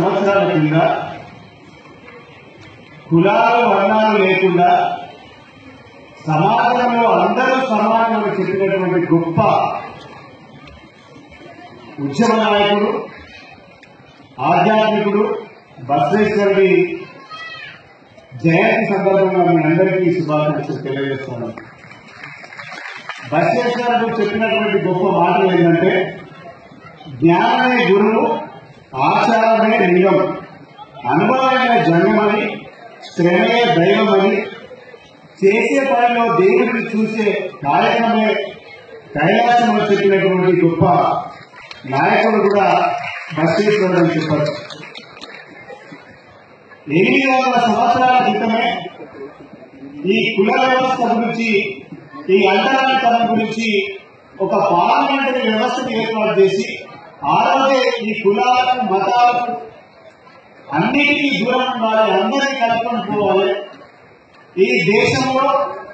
సంవత్సరాల కింద కులాలు వర్ణాలు లేకుండా సమాజంలో అందరూ సమానమని చెప్పినటువంటి గొప్ప ఉద్యమ నాయకుడు ఆధ్యాత్మికుడు బసవేశ్వరుడి జయంతి సందర్భంగా మీ అందరికీ శుభాకాంక్షలు తెలియజేస్తున్నాను బసవేశ్వరుడు చెప్పినటువంటి గొప్ప మాటలు ఏంటంటే జ్ఞానమే గురువు ఆచారమే లింగం అనుభవమైన జంగమని శ్రమే దైవమని చేసే పనిలో దేవుడిని చూసే కార్యక్రమే కైలాసం అని చెప్పినటువంటి గొప్ప నాయకుడు కూడా బసవేశ్వరుడు అని చెప్పారు ఎనిమిది వందల సంవత్సరాల క్రితమే ఈ కుల వ్యవస్థ గురించి ఈ అంతరానితనం గురించి ఒక పార్లమెంటరీ వ్యవస్థను ఏర్పాటు చేసి ఆ రోజే ఈ కులాలకు మతాలకు అన్నిటికీ దూరం ఉండాలి అందరినీ కలుపుకొని పోవాలి ఈ దేశంలో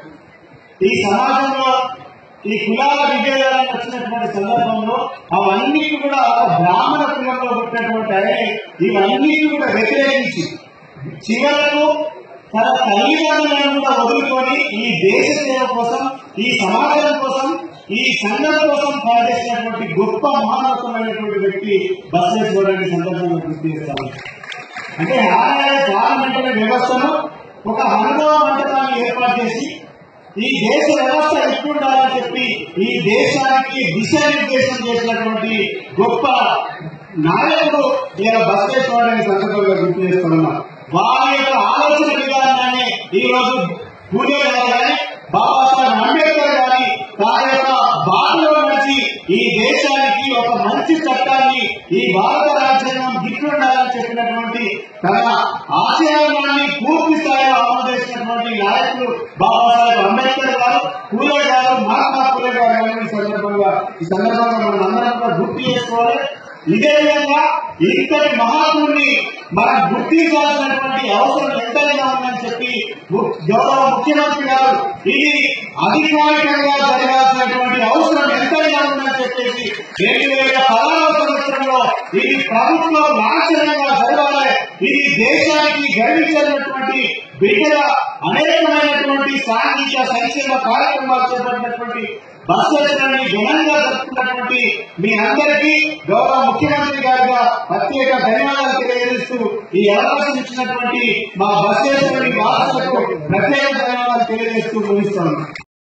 ఈ సమాజంలో ఈ కులాల విభేదాలకు వచ్చినటువంటి సందర్భంలో అవన్నీ కూడా ఒక బ్రాహ్మణ కులంలో పుట్టినటువంటి ఆయన ఇవన్నీ కూడా వ్యతిరేకించి చివరకు తన తల్లిదండ్రులను కూడా వదులుకొని ఈ దేశ సేవ కోసం ఈ సమాజం కోసం ఈ సంఘం కోసం పనిచేసినటువంటి గొప్ప మానవత్వమైనటువంటి వ్యక్తి బసవేశ్వరుని సందర్భంగా గుర్తు చేస్తాను అంటే ఆయన పార్లమెంటరీ వ్యవస్థను ఒక అనుభవ మండపాన్ని ఏర్పాటు చేసి ఈ దేశ వ్యవస్థ ఎట్లుండాలని చెప్పి ఈ దేశానికి దిశానిర్దేశం చేసినటువంటి గొప్ప నాయకుడు నేను బసవేశ్వరుని సందర్భంగా గుర్తు చేస్తున్నా వారి యొక్క ఆలోచన విధానాన్ని ఈ రోజు పూజ గారు బాబాసాహెబ్ అంబేద్కర్ గారి వారి యొక్క బాటలో నడిచి ఈ దేశానికి ఒక మంచి చట్టాన్ని ఈ భారత రాజ్యాంగం గిట్లుండాలని చెప్పినటువంటి తన ఆశయాన్ని పూర్తి స్థాయిలో అమలు చేసినటువంటి నాయకులు బాబాసాహెబ్ అంబేద్కర్ గారు పూలే గారు మహాత్మా పూలే గారు అని ఈ సందర్భంగా ఈ సందర్భంగా మనం అందరం కూడా గుర్తు చేసుకోవాలి ఇదే విధంగా ఇంతటి మహాత్ముడిని మనం గుర్తించాల్సినటువంటి అవసరం ఎంతైనా ఉందని చెప్పి ము- గౌరవ ముఖ్యమంత్రి గారు ఇది అధికారికంగా జరగాల్సినటువంటి అవసరం ఎంతైనా ఉందని చెప్పేసి రెండు వేల పదహారవ సంవత్సరంలో ఇది ప్రభుత్వం లాంఛనంగా జరగాలి ఇది దేశానికి గర్వించినటువంటి బిడ్డల అనేకమైనటువంటి సాంఘిక సంక్షేమ కార్యక్రమాలు చేపట్టినటువంటి బస్సులని ఘనంగా జరుపుకున్నటువంటి మీ అందరికీ గౌరవ ముఖ్యమంత్రి గారిగా ప్రత్యేక ధన్యవాదాలు తెలియజేస్తూ ఈ అవకాశం ఇచ్చినటువంటి మా బస్సేశ్వరి వారసులకు ప్రత్యేక ధన్యవాదాలు తెలియజేస్తూ ముగిస్తున్నాను